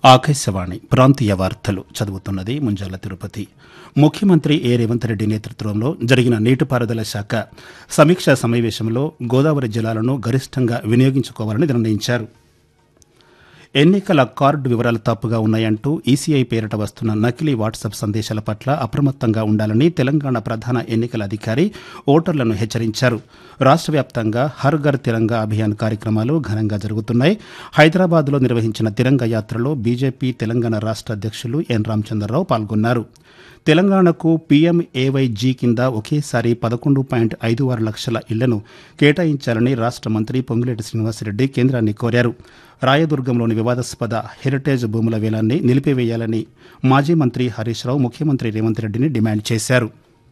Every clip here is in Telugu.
ఆకాశవాణి ప్రాంతీయ వార్తలు చదువుతున్నది ముంజాల తిరుపతి ముఖ్యమంత్రి ఏ రేవంత్ రెడ్డి నేతృత్వంలో జరిగిన నీటిపారుదల శాఖ సమీక్షా సమావేశంలో గోదావరి జలాలను గరిష్టంగా వినియోగించుకోవాలని నిర్ణయించారు ఎన్నికల కార్డు వివరాలు తప్పుగా ఉన్నాయంటూ ఈసీఐ పేరిట వస్తున్న నకిలీ వాట్సాప్ సందేశాల పట్ల అప్రమత్తంగా ఉండాలని తెలంగాణ ప్రధాన ఎన్నికల అధికారి ఓటర్లను హెచ్చరించారు రాష్ట్ర వ్యాప్తంగా హర్ ఘర్ తిరంగా అభియాన్ కార్యక్రమాలు ఘనంగా జరుగుతున్నాయి హైదరాబాద్లో నిర్వహించిన తిరంగ యాత్రలో బీజేపీ తెలంగాణ రాష్ట్ర అధ్యక్షులు ఎన్ రామచంద్రరావు పాల్గొన్నారు తెలంగాణకు పీఎంఏవైజీ కింద ఒకేసారి పదకొండు పాయింట్ ఐదు ఆరు లక్షల ఇళ్లను కేటాయించాలని రాష్ట్ర మంత్రి పొంగులేటి శ్రీనివాసరెడ్డి కేంద్రాన్ని కోరారు రాయదుర్గంలోని వివాదాస్పద హెరిటేజ్ భూముల వేలాన్ని నిలిపివేయాలని మాజీ మంత్రి హరీష్ రావు ముఖ్యమంత్రి రేవంత్ రెడ్డిని డిమాండ్ చేశారు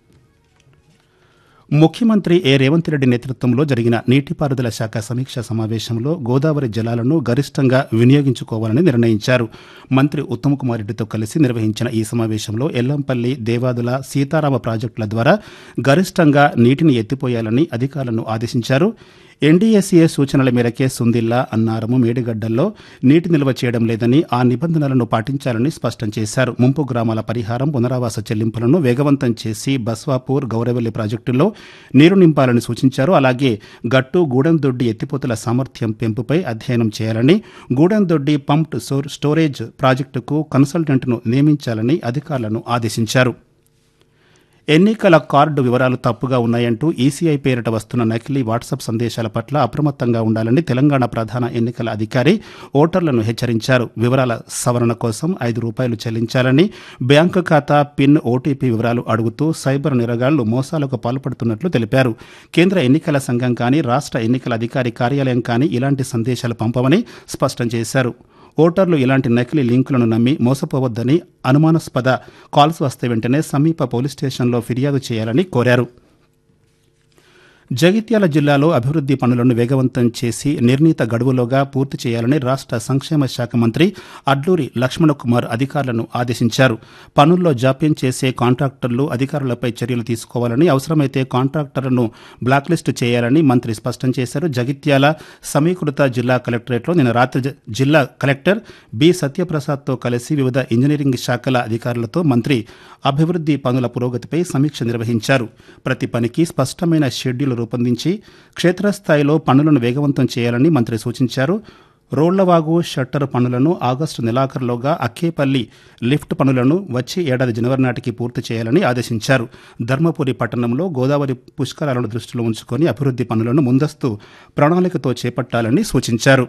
ముఖ్యమంత్రి ఏ రేవంత్ రెడ్డి నేతృత్వంలో జరిగిన నీటిపారుదల శాఖ సమీక్షా సమావేశంలో గోదావరి జలాలను గరిష్టంగా వినియోగించుకోవాలని నిర్ణయించారు మంత్రి ఉత్తమ్ కుమార్ రెడ్డితో కలిసి నిర్వహించిన ఈ సమావేశంలో ఎల్లంపల్లి దేవాదుల సీతారామ ప్రాజెక్టుల ద్వారా గరిష్టంగా నీటిని ఎత్తిపోయాలని అధికారులను ఆదేశించారు ఎన్డీఎస్ఏ సూచనల మేరకే సుందిల్లా అన్నారము మేడిగడ్డల్లో నీటి నిల్వ చేయడం లేదని ఆ నిబంధనలను పాటించాలని స్పష్టం చేశారు ముంపు గ్రామాల పరిహారం పునరావాస చెల్లింపులను వేగవంతం చేసి బస్వాపూర్ గౌరవెల్లి ప్రాజెక్టుల్లో నీరు నింపాలని సూచించారు అలాగే గట్టు గూడెందొడ్డి ఎత్తిపోతల సామర్థ్యం పెంపుపై అధ్యయనం చేయాలని గూడెందొడ్డి పంప్డ్ స్టోరేజ్ ప్రాజెక్టుకు కన్సల్టెంట్ను నియమించాలని అధికారులను ఆదేశించారు ఎన్నికల కార్డు వివరాలు తప్పుగా ఉన్నాయంటూ ఈసీఐ పేరిట వస్తున్న నకిలీ వాట్సాప్ సందేశాల పట్ల అప్రమత్తంగా ఉండాలని తెలంగాణ ప్రధాన ఎన్నికల అధికారి ఓటర్లను హెచ్చరించారు వివరాల సవరణ కోసం ఐదు రూపాయలు చెల్లించాలని బ్యాంకు ఖాతా పిన్ ఓటీపీ వివరాలు అడుగుతూ సైబర్ నిరగాళ్లు మోసాలకు పాల్పడుతున్నట్లు తెలిపారు కేంద్ర ఎన్నికల సంఘం కానీ రాష్ట్ర ఎన్నికల అధికారి కార్యాలయం కానీ ఇలాంటి సందేశాలు పంపవని స్పష్టం చేశారు ఓటర్లు ఇలాంటి నకిలీ లింకులను నమ్మి మోసపోవద్దని అనుమానాస్పద కాల్స్ వస్తే వెంటనే సమీప పోలీస్ స్టేషన్లో ఫిర్యాదు చేయాలని కోరారు జగిత్యాల జిల్లాలో అభివృద్ది పనులను వేగవంతం చేసి నిర్ణీత గడువులోగా పూర్తి చేయాలని రాష్ట్ర సంక్షేమ శాఖ మంత్రి అడ్లూరి లక్ష్మణకుమార్ అధికారులను ఆదేశించారు పనుల్లో జాప్యం చేసే కాంట్రాక్టర్లు అధికారులపై చర్యలు తీసుకోవాలని అవసరమైతే కాంట్రాక్టర్లను బ్లాక్లిస్టు చేయాలని మంత్రి స్పష్టం చేశారు జగిత్యాల సమీకృత జిల్లా కలెక్టరేట్లో నిన్న రాత్రి జిల్లా కలెక్టర్ బి సత్యప్రసాద్తో కలిసి వివిధ ఇంజనీరింగ్ శాఖల అధికారులతో మంత్రి అభివృద్ది పనుల పురోగతిపై సమీక్ష నిర్వహించారు ప్రతి పనికి స్పష్టమైన షెడ్యూల్ రూపొందించి క్షేత్రస్థాయిలో పనులను వేగవంతం చేయాలని మంత్రి సూచించారు రోళ్లవాగు షట్టర్ పనులను ఆగస్టు నెలాఖరులోగా అక్కేపల్లి లిఫ్ట్ పనులను వచ్చే ఏడాది జనవరి నాటికి పూర్తి చేయాలని ఆదేశించారు ధర్మపురి పట్టణంలో గోదావరి పుష్కరాలను దృష్టిలో ఉంచుకొని అభివృద్ది పనులను ముందస్తు ప్రణాళికతో చేపట్టాలని సూచించారు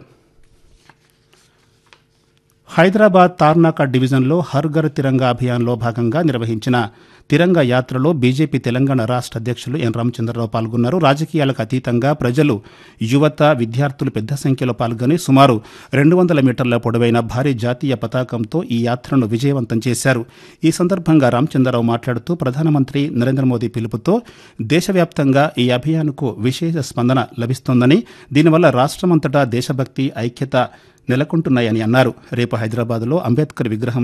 హైదరాబాద్ తార్నాక డివిజన్లో హర్ ఘర్ తిరంగా అభియాన్లో భాగంగా నిర్వహించిన తిరంగ యాత్రలో బీజేపీ తెలంగాణ రాష్ట్ర అధ్యక్షులు ఎన్ రామచంద్రరావు పాల్గొన్నారు రాజకీయాలకు అతీతంగా ప్రజలు యువత విద్యార్థులు పెద్ద సంఖ్యలో పాల్గొని సుమారు రెండు వందల మీటర్ల పొడవైన భారీ జాతీయ పతాకంతో ఈ యాత్రను విజయవంతం చేశారు ఈ సందర్భంగా రామచంద్రరావు మాట్లాడుతూ ప్రధానమంత్రి నరేంద్ర మోదీ పిలుపుతో దేశవ్యాప్తంగా ఈ అభియాన్కు విశేష స్పందన లభిస్తోందని దీనివల్ల రాష్ట్రమంతటా దేశభక్తి ఐక్యత నెలకొంటున్నాయని అన్నారు రేపు హైదరాబాద్లో అంబేద్కర్ విగ్రహం